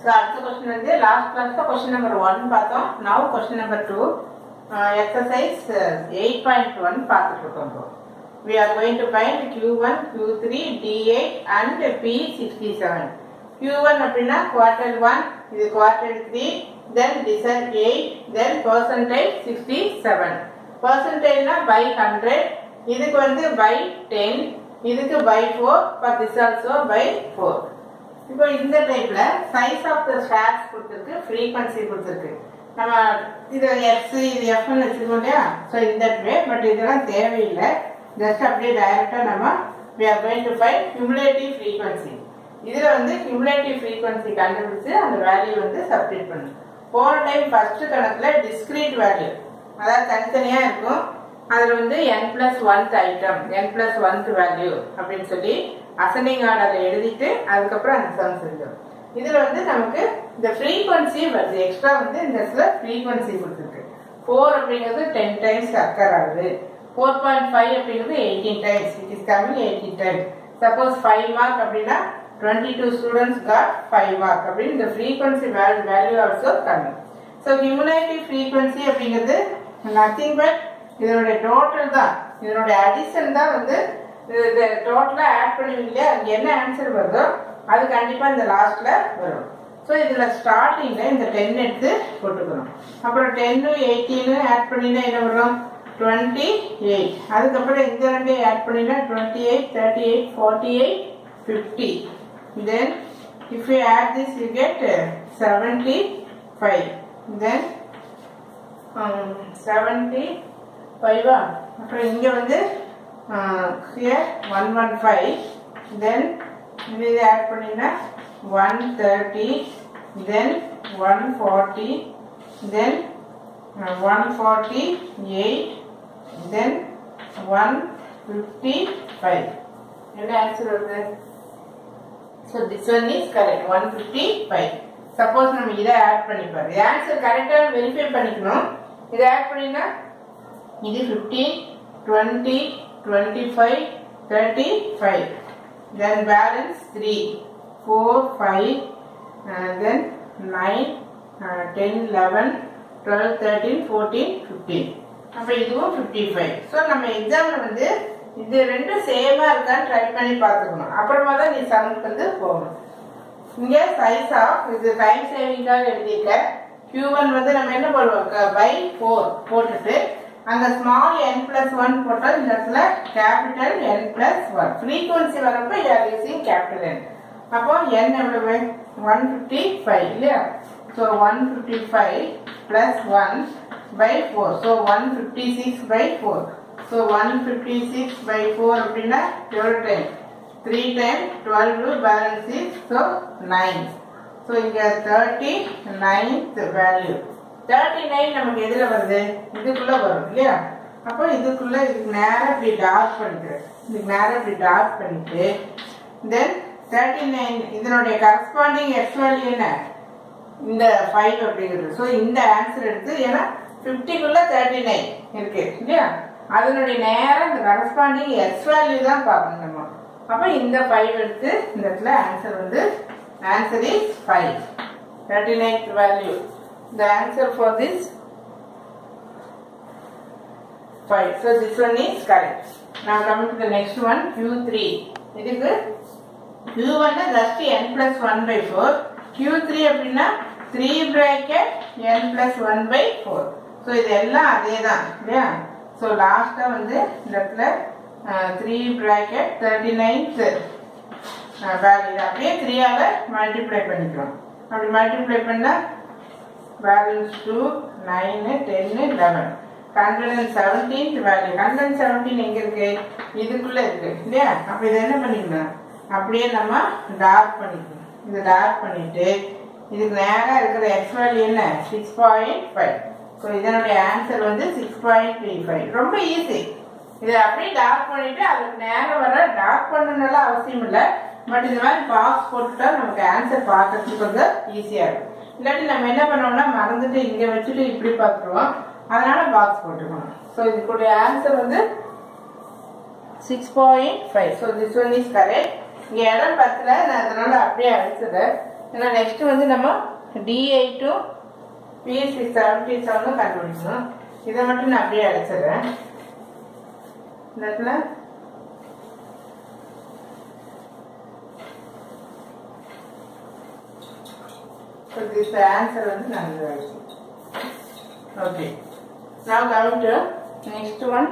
So அடுத்த question வந்து last கிளாஸ்ல கொஸ்டின் நம்பர் ஒன் பார்த்தோம் now question number two exercise eight point one பார்த்துட்டு இருக்கோம் இப்போ we are going to find q1 q3 d8 and p67 q1 அப்படின்னா quarter one இது quarter three then decile eight then percentage sixty seven பர்சன்டேஜ்னா by hundred இதுக்கு வந்து by ten இதுக்கு by four for this also by four இப்போ இந்த டைப்ல size of the shares கொடுத்துருக்கு ஃப்ரீக்வன்சி கொடுத்துருக்கு நம்ம இது எக்ஸ் இது எஃப்னு வச்சுக்கோம் இல்லையா ஸோ இந்த வே பட் இதெல்லாம் தேவையில்லை ஜஸ்ட் அப்படியே டைரக்டா நம்ம we are going to find cumulative frequency இதுல வந்து cumulative frequency கண்டுபிடிச்சு அந்த வேல்யூ வந்து சப்ஸ்டிட் பண்ணணும் போன டைம் ஃபர்ஸ்ட் கணக்குல discrete வேல்யூ அதாவது தனித்தனியா இருக்கும் அதுல வந்து n plus oneth item n plus oneth value அப்படின்னு சொல்லி அசனிங் ஆர்டர்ல எழுதிட்டு அதுக்கப்புறம் அந்த சம் செஞ்சோம் இதுல வந்து நமக்கு இந்த ஃப்ரீக்வன்சி வருது எக்ஸ்ட்ரா வந்து இந்த இடத்துல ஃப்ரீக்வன்சி கொடுத்துருக்கு ஃபோர் அப்படிங்கிறது டென் டைம்ஸ் அக்கர் ஆகுது ஃபோர் பாயிண்ட் ஃபைவ் அப்படிங்கிறது eighteen times it is coming eighteen times suppose five mark அப்படின்னா twenty two students got five mark அப்படின்னு இந்த frequency value value also coming so cumulative frequency அப்படிங்கிறது nothing but இதனுடைய total தான் இதனுடைய addition தான் வந்து இது டோட்டலாக ஆட் பண்ணுவீங்க இல்லையா அங்க என்ன ஆன்சர் வருதோ அது கண்டிப்பாக இந்த லாஸ்ட்ல வரும் ஸோ இதில் ஸ்டார்டிங்கில் இந்த டென் எடுத்து போட்டுக்கணும் அப்புறம் டென்னு எயிட்டீனு ஆட் பண்ணினா என்ன வரும் டுவெண்ட்டி எயிட் அதுக்கப்புறம் இந்த ரெண்டையும் ஆட் பண்ணினா twenty eight thirty eight forty eight fifty then if you add this you get seventy five then seventy ஃபைவா அப்புறம் இங்கே வந்து here one one five then இது இது ஆட் பண்ணினா one thirty then one forty then one forty eight then one fifty five என்ன answer வருது so this one is correct one fifty five suppose நம்ம இதை ஆட் பண்ணிப்பாரு ஆன்சர் கரெக்டாக verify பண்ணிக்கணும் இதை ஆட் பண்ணினா இது fifteen twenty twenty five thirty five then balance three four five then nine ten eleven twelve thirteen fourteen fifteen அப்போ இதுவும் ஃபிஃப்டி ஃபைவ் ஸோ நம்ம எக்ஸாமில் வந்து இது ரெண்டும் சேமா இருக்கான்னு ட்ரை பண்ணி பார்த்துக்கணும் அப்புறமா தான் நீ சமுக்கு வந்து போகணும் இங்க சைஸ் ஆஃப் இது டைம் சேவிங்காக எழுதியிருக்க Q1 வந்து நம்ம என்ன பண்ணுவோம் பை ஃபோர் போட்டுட்டு அங்க ஸ்மால் என் பிளஸ் ஒன் போட்டால் இந்த இடத்துல capital N plus one frequency வரப்ப யார் யூசிங் கேபிட்டல் என் அப்போ என் எவ்வளவு ஒன் ஃபிஃப்டி ஃபைவ் இல்லையா so one fifty five plus one by four so one fifty six by four so one fifty six by four அப்படின்னா எவ்வளோ time three time twelve balance is so nine so இங்கே thirty ninth value thirty nine நமக்கு எதில் வருது இதுக்குள்ளே வரும் இல்லையா அப்போ இதுக்குள்ளே இதுக்கு நேராக இப்படி டார்க் பண்ணிக்கிறேன் இதுக்கு நேராக இப்படி டார்க் பண்ணிட்டு தென் தேர்ட்டி நைன் இதனுடைய கரஸ்பாண்டிங் எக்ஸ் வேல்யூ என்ன இந்த ஃபைவ் அப்படிங்கிறது ஸோ இந்த ஆன்சர் எடுத்து ஏன்னா ஃபிஃப்டிக்குள்ள தேர்ட்டி நைன் இருக்கு இல்லையா அதனுடைய நேரம் இந்த கரஸ்பாண்டிங் எக்ஸ் வேல்யூ தான் பார்க்கணும் நம்ம அப்போ இந்த ஃபைவ் எடுத்து இந்த இடத்துல ஆன்சர் வந்து answer is five thirty ninth value the answer for this five so this one is correct நான் coming to the next one Q three இதுக்கு கியூ ஒன்னு just N plus one by four Q three அப்படின்னா three bracket N plus one by four so இது எல்லாம் அதே தான் இல்லையா so லாஸ்ட்டாக வந்து இந்த இடத்துல three bracket thirty ninth value அப்படியே த்ரீயால் மல்டிப்ளை பண்ணிக்கிறோம் அப்படி மல்டிப்ளை பண்ணால் balance two nine ten eleven hundred and seventeenth value hundred and seventeen எங்கே இருக்கு இதுக்குள்ளே இருக்கு இல்லையா அப்போ இதை என்ன பண்ணிக்கணும் அப்படியே நம்ம டார்க் பண்ணிக்கணும் இதை டார்க் பண்ணிட்டு இதுக்கு நேராக இருக்கிற எக்ஸ் வேல்யூ என்ன சிக்ஸ் பாயிண்ட் ஃபைவ் ஸோ இதனுடைய ஆன்சர் வந்து சிக்ஸ் பாயிண்ட் த்ரீ ஃபைவ் ரொம்ப ஈஸி இதை அப்படியே டார்க் பண்ணிட்டு அதுக்கு நேரம் வர டார்க் பண்ணணும்லாம் அவசியம் இல்லை பட் இந்த மாதிரி பாக்ஸ் போட்டுட்டா நமக்கு ஆன்சர் பார்க்கறதுக்கு கொஞ்சம் ஈஸியாக இருக்கும் இல்லாட்டி நம்ம என்ன பண்ணோம்னா மறந்துட்டு இங்கே வச்சுட்டு இப்படி பார்த்துருவோம் அதனால பாக்ஸ் போட்டுக்கணும் ஸோ இதுக்குடைய ஆன்சர் வந்து six point five so this one is correct இங்கே இடம் பத்தில் நான் அதனால அப்படியே அழிச்சதை ஏன்னா நெக்ஸ்ட் வந்து நம்ம டி எயிட்டும் பிஎஸ்சி செவன்டி செவனும் கண்டுபிடிக்கணும் இதை மட்டும் நான் அப்படியே அடைச்சிடுறேன் இந்த இடத்துல So this answer வந்து நல்லது ஆயிடுச்சு Okay. Now coming to next one.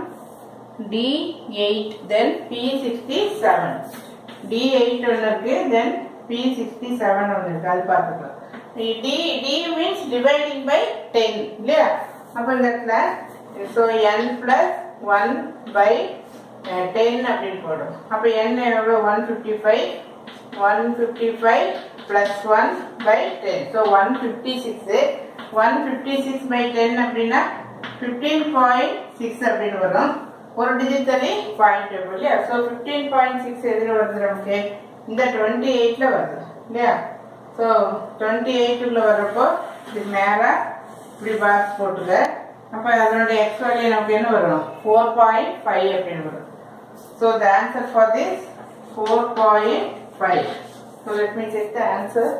D8 then P67. D8 ஒன்று இருக்கு then P67 ஒன்று இருக்கு அது பார்த்துக்கலாம் D D means dividing by 10 இல்லையா அப்போ இந்த இடத்துல so n plus 1 by uh, 10 அப்படின்னு போடும் அப்போ n எவ்வளோ 155 155 plus 1 by 10 so 156 156 by 10 அப்படின்னா 15.6 அப்படின்னு வரும் ஒரு டிஜிட் தள்ளி பாயிண்ட் இல்லையா ஸோ ஃபிஃப்டீன் பாயிண்ட் சிக்ஸ் எதில் வருது நமக்கு இந்த டுவெண்ட்டி எயிட்ல வருது இல்லையா ஸோ டுவெண்ட்டி எயிட்டுக்குள்ள வர்றப்போ இதுக்கு நேராக இப்படி பாக்ஸ் போட்டுக்க அப்போ அதனுடைய எக்ஸ் வேல்யூ நமக்கு என்ன வரும் ஃபோர் பாயிண்ட் ஃபைவ் அப்படின்னு வரும் so the answer for this four point five so let me check the answer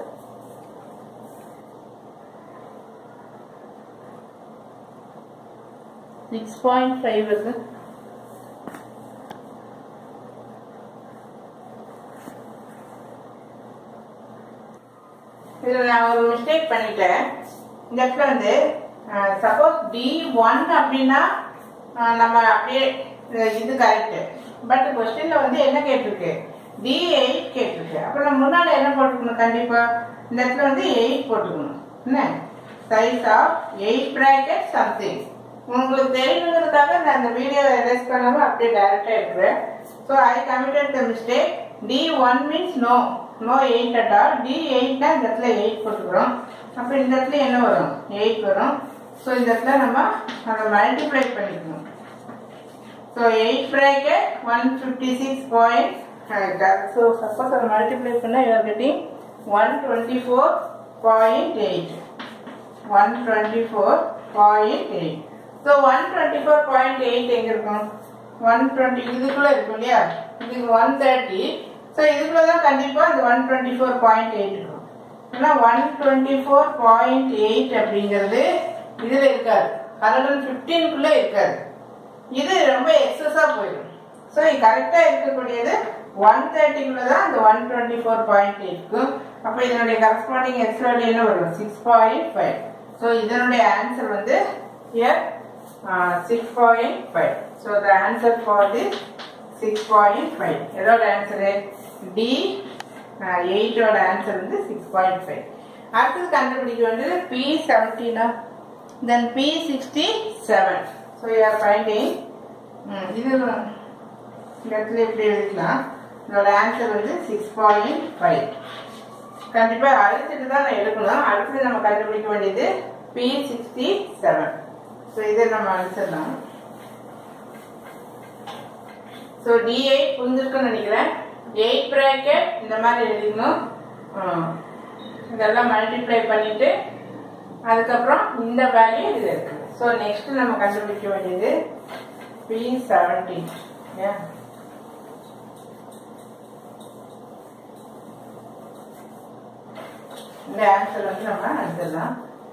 six point five வருது இதில் நான் ஒரு மிஸ்டேக் பண்ணிட்டேன் இந்த இடத்துல வந்து சப்போஸ் டி ஒன் அப்படின்னா அஹ், நம்ம அப்படியே அஹ், இது கரெக்டு பட் கொஸ்டின்ல வந்து என்ன கேட்டிருக்கு டி எயிட் கேட்டிருக்கு அப்போ நம்ம முன்னாடி என்ன போட்டுக்கணும் கண்டிப்பா இந்த இடத்துல வந்து எயிட் போட்டுக்கணும் என்ன size of eight bracket something உங்களுக்கு தெரியணுங்கிறதுக்காக நான் அந்த வீடியோ எரேஸ் பண்ணாம அப்படியே டைரக்டா எடுக்கிறேன் so I committed the mistake D one means no no eight at all D எயிட்னா இந்த இடத்துல எயிட் போட்டுக்கிறோம் அப்போ இந்த இடத்துல என்ன வரும் எயிட் வரும் ஸோ இந்த இடத்துல நம்ம அதை மல்டிப்ளை பண்ணிக்கணும் so eight bracket one fifty six point so suppose அதை மல்டிப்ளை பண்ணால் you're getting one twenty four point eight one twenty four point eight so one twenty four point eight எங்கே இருக்கும் ஒன் டுவெண்ட்டி இதுக்குள்ளே இருக்கும் இல்லையா இதுக்கு one thirty so இதுக்குள்ள தான் கண்டிப்பாக இந்த one twenty four point eight இருக்கும் ஏன்னா one twenty four point eight அப்படிங்கிறது இதில் இருக்காது ஹண்ட்ரட் அண்ட் ஃபிஃப்டீனுக்குள்ளே இருக்காது இது ரொம்ப எக்ஸஸாக போயிடும் ஸோ இது கரெக்டாக இருக்கக்கூடியது ஒன் தேர்ட்டிக்குள்ள தான் அந்த ஒன் டுவெண்ட்டி ஃபோர் பாயிண்ட் இருக்கும் அப்போ இதனுடைய கரஸ்பாண்டிங் எக்ஸ் வேல்யூ என்ன வரும் சிக்ஸ் பாயிண்ட் ஃபைவ் ஸோ இதனுடைய ஆன்சர் வந்து here uh, 6.5 so the answer for this 6.5 எதோட ஆன்சர் டி எயிட்டோட ஆன்சர் வந்து சிக்ஸ் பாயிண்ட் ஃபைவ் அடுத்தது கண்டுபிடிக்க வேண்டியது பி செவன்டீனா then P sixty seven so you are finding இது இந்த இடத்துல இப்படி எழுதிக்கலாம் இதோட ஆன்சர் வந்து சிக்ஸ் பாயிண்ட் ஃபைவ் கண்டிப்பாக அழைச்சிட்டு தான் நான் எடுக்கணும் அடுத்தது நம்ம கண்டுபிடிக்க வேண்டியது பி சிக்ஸ்டி செவன் ஸோ இதை நம்ம அனுப்பிச்சிடலாம் ஸோ டி எயிட் புரிஞ்சிருக்குன்னு நினைக்கிறேன் எயிட் ப்ராக்கெட் இந்த மாதிரி எழுதிக்கணும் ஆ. இதெல்லாம் மல்டிப்ளை பண்ணிட்டு அதுக்கப்புறம் இந்த வேல்யூ இது இருக்கு ஸோ நெக்ஸ்ட் நம்ம கண்டுபிடிக்க வேண்டியது பி செவன்டீன் ஏன் இந்த ஆன்சர் வந்து நம்ம எடுத்துடலாம்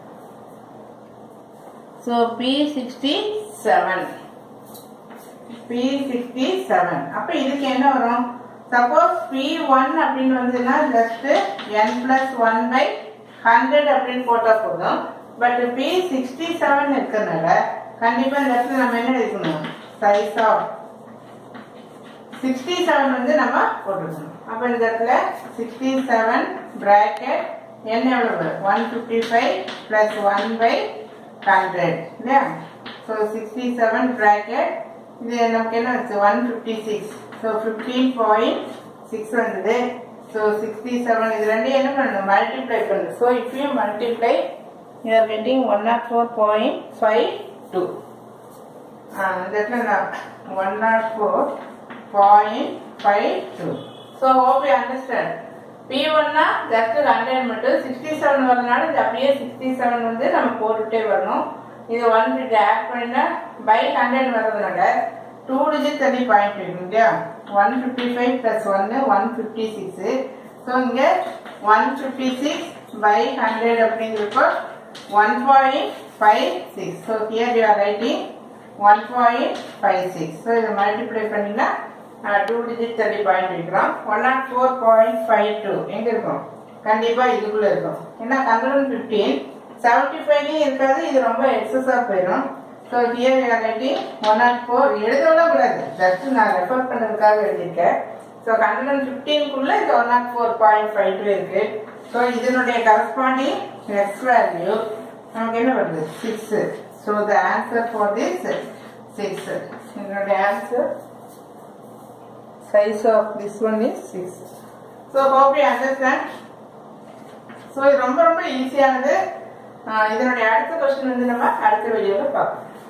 so P sixty seven P sixty seven அப்போ இதுக்கு என்ன வரும் சப்போஸ் பி ஒன் அப்படின்னு வந்ததுன்னா just N plus one by hundred அப்படின்னு போட்டால் போதும் பட் பி சிக்ஸ்டி செவன் இருக்கிறதுனால கண்டிப்பாக இந்த இடத்துல நம்ம என்ன எடுக்கணும் சைஸ் ஆஃப் சிக்ஸ்டி செவன் வந்து நம்ம போட்டுக்கணும் அப்போ இந்த இடத்துல சிக்ஸ்டி செவன் பிராக்கெட் என்ன எவ்வளவு one fifty five plus one by hundred இல்லையா ஸோ சிக்ஸ்டி செவன் பிராக்கெட் இது நமக்கு என்ன வச்சு one fifty six so fifteen point six வந்தது ஸோ சிக்ஸ்டி செவன் இது ரெண்டையும் என்ன பண்ணணும் மல்டிப்ளை பண்ணணும் so if you multiply you are getting one nought four point five two இந்த இடத்துல நான் one nought four point five two so hope you understand P ஒன்னா ஜஸ்ட் ஹண்ட்ரட் மட்டும் சிக்ஸ்டி செவன் வரனால இது அப்படியே சிக்ஸ்டி செவன் வந்து நம்ம போட்டுட்டே வரணும் இது ஒன் ஃபிஃப்டி ஆட் பண்ணினா பை ஹண்ட்ரட் வர்றதுனால டூ டிஜிட் தள்ளி பாயிண்ட் இருக்கும் இல்லையா ஒன் ஃபிஃப்டி ஃபைவ் ப்ளஸ் ஒன்று ஒன் ஃபிஃப்டி சிக்ஸு ஸோ இங்கே one fifty six by hundred அப்படிங்கிறப்போ one point five six so here you are writing one point five six so இதை multiply பண்ணிங்கன்னா two digit தள்ளி point வைக்கிறோம் one nought four point five two எங்கே இருக்கும் கண்டிப்பாக இதுக்குள்ளே இருக்கும் ஏன்னா ஹண்ட்ரட் அண்ட் ஃபிஃப்டீன் செவன்ட்டி ஃபைவ்லையும் இருக்காது இது ரொம்ப எக்ஸஸாக போயிடும் so here you are writing one nought four எழுதவிட கூடாது ஜஸ்ட் நான் ரெஃபர் பண்ணுறதுக்காக எழுதியிருக்கேன் ஸோ ஹண்ட்ரட் அண்ட் ஃபிஃப்டீனுக்குள்ளே இது one nought four point five two இருக்கு ஸோ இதனுடைய கரஸ்பாண்டிங் எக்ஸ் வேல்யூ நமக்கு என்ன வருது six so the answer for this six இதனுடைய answer size of this one is 6 so hope you understand so இது ரொம்ப ரொம்ப ஈஸியானது இதனுடைய அடுத்த கொஸ்டின் வந்து நம்ம அடுத்த வீடியோவில் பார்க்கலாம்